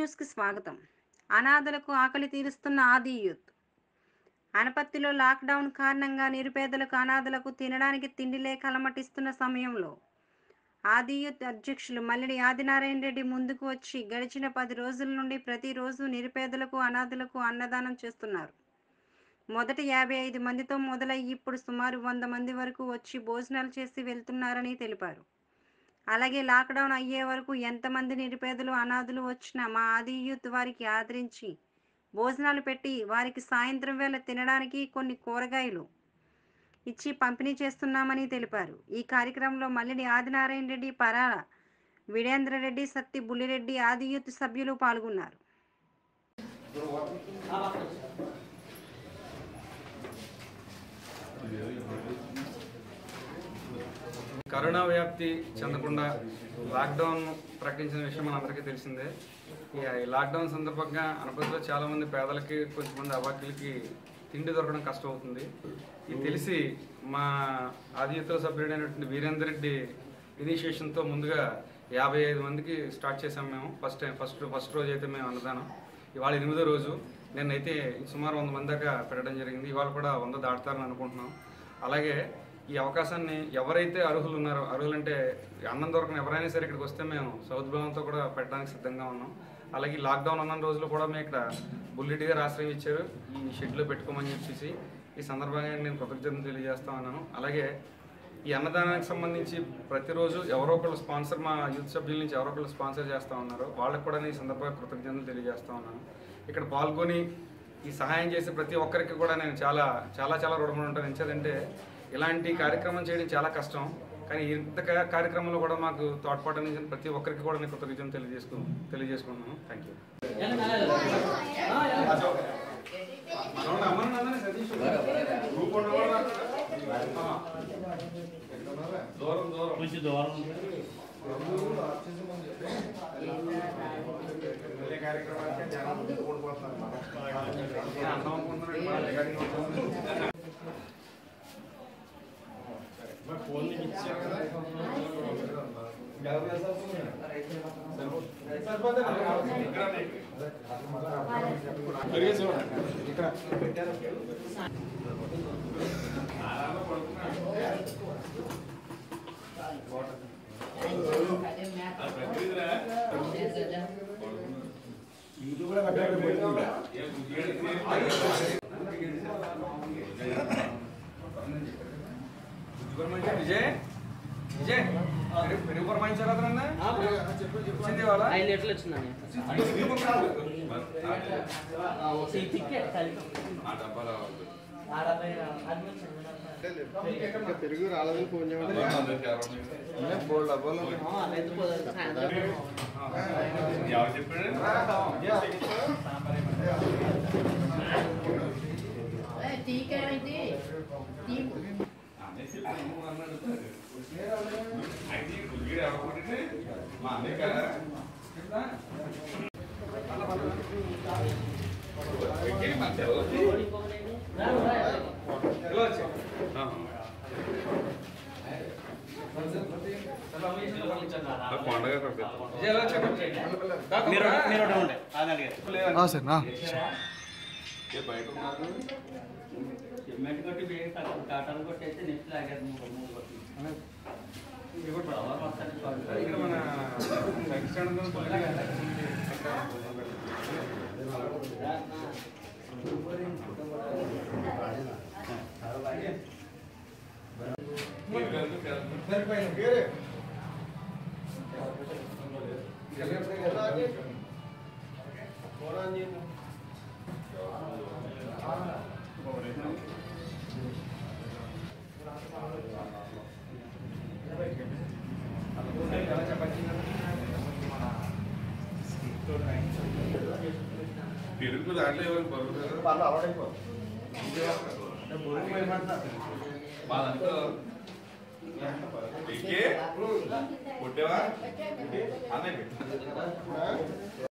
న్యూస్కి స్వాగతం అనాథలకు ఆకలి తీరుస్తున్న ఆది యూత్ అనపత్తిలో లాక్డౌన్ కారణంగా నిరుపేదలకు అనాథలకు తినడానికి తిండి లేక అలమటిస్తున్న సమయంలో ఆది యూత్ అధ్యక్షులు మల్లిడి ఆదినారాయణ రెడ్డి ముందుకు వచ్చి గడిచిన పది రోజుల నుండి ప్రతిరోజు నిరుపేదలకు అనాథలకు అన్నదానం చేస్తున్నారు మొదట యాభై ఐదు మందితో మొదలై ఇప్పుడు సుమారు వంద మంది వరకు వచ్చి భోజనాలు చేసి వెళ్తున్నారని తెలిపారు అలాగే లాక్డౌన్ అయ్యే వరకు ఎంతమంది నిరుపేదలు అనాథులు వచ్చినా మా ఆది యూత్ వారికి ఆదరించి భోజనాలు పెట్టి వారికి సాయంత్రం వేళ తినడానికి కొన్ని కూరగాయలు ఇచ్చి పంపిణీ చేస్తున్నామని తెలిపారు ఈ కార్యక్రమంలో మల్లిడి ఆదినారాయణ రెడ్డి పరాల వీరేంద్ర రెడ్డి సత్తి బుల్లిరెడ్డి ఆది యూత్ సభ్యులు పాల్గొన్నారు కరోనా వ్యాప్తి చెందకుండా లాక్డౌన్ ప్రకటించిన విషయం మనందరికీ తెలిసిందే ఈ ఈ లాక్డౌన్ సందర్భంగా అనపతిలో చాలామంది పేదలకి కొంతమంది అవాక్యులకి తిండి దొరకడం కష్టం అవుతుంది ఇది తెలిసి మా ఆదియుత సభ్యుడైనటువంటి వీరేందర్ రెడ్డి ఇనిషియేషన్తో ముందుగా యాభై ఐదు మందికి స్టార్ట్ చేసాం మేము ఫస్ట్ టైం ఫస్ట్ ఫస్ట్ రోజు అయితే మేము అన్నదానం ఇవాళ ఎనిమిదో రోజు నిన్నైతే సుమారు వంద మంది దాకా పెట్టడం జరిగింది ఇవాళ కూడా వంద దాటుతారని అనుకుంటున్నాం అలాగే ఈ అవకాశాన్ని ఎవరైతే అర్హులు ఉన్నారో అర్హులు అంటే అన్నం దొరకని ఎవరైనా సరే ఇక్కడికి వస్తే మేము సౌద్భావంతో కూడా పెట్టడానికి సిద్ధంగా ఉన్నాం అలాగే ఈ లాక్డౌన్ ఉన్న రోజులు కూడా మేము ఇక్కడ బుల్లెట్ గారు ఆశ్రయం ఇచ్చారు ఈ షెడ్లో పెట్టుకోమని చెప్పేసి ఈ సందర్భంగా నేను కృతజ్ఞతలు తెలియజేస్తా ఉన్నాను అలాగే ఈ అన్నదానానికి సంబంధించి ప్రతిరోజు ఎవరో ఒకళ్ళు స్పాన్సర్ మా యూత్ సభ్యుల నుంచి ఎవరో ఒకళ్ళు స్పాన్సర్ చేస్తూ ఉన్నారు వాళ్ళకి కూడా నేను ఈ సందర్భంగా కృతజ్ఞతలు తెలియజేస్తా ఉన్నాను ఇక్కడ పాల్గొని ఈ సహాయం చేసే ప్రతి ఒక్కరికి కూడా నేను చాలా చాలా చాలా రుణపడి ఉంటాను ఎంచేదంటే ఇలాంటి కార్యక్రమం చేయడం చాలా కష్టం కానీ ఇంత కా- కార్యక్రమంలో కూడా మాకు తోడ్పాటు అందించిన ప్రతి ఒక్కరికి కూడా నేను కృతజ్ఞతలు తెలియజేసుకు తెలియజేసుకున్నాను థ్యాంక్ యూ కొంచెం దూరం అన్నం అనుకుంటున్నాను బాగా రికార్డింగ్ అవుతుంది. సుబ్రహ్మణ్యం విజయ్ విజయ్ పెరుగు- పెరుగు పురమాయించారా అతనన్నా? వచ్చింది ఇవాళ? ఐదు లీటర్లు వచ్చిందండి తిక్కే పెరుగు రాలేదని ఫోన్ చేయమంటే బోల్డ్ డబ్బాలు ఇలా వచ్చాయి. విజయ్ ఎలా వచ్చావు? దాకా మీరు రా. మీరు ఒకటి ఉండే అది అడిగారు సార్ సిమెంట్ కొట్టి వేసి కాటాలు కొట్టి అయితే నెక్స్ట్ లాగారు మూడు మూడు కొట్టి ఇది కూడా పడవ మొత్తానికి చాలు. ఇక్కడ మన సెకండ్ స్టాండర్డ్ పెరుగు దాంట్లో ఎవరు బరువు మా దాంట్లో ఎక్కే కొట్టేవా అన్నయ్య పెట్టు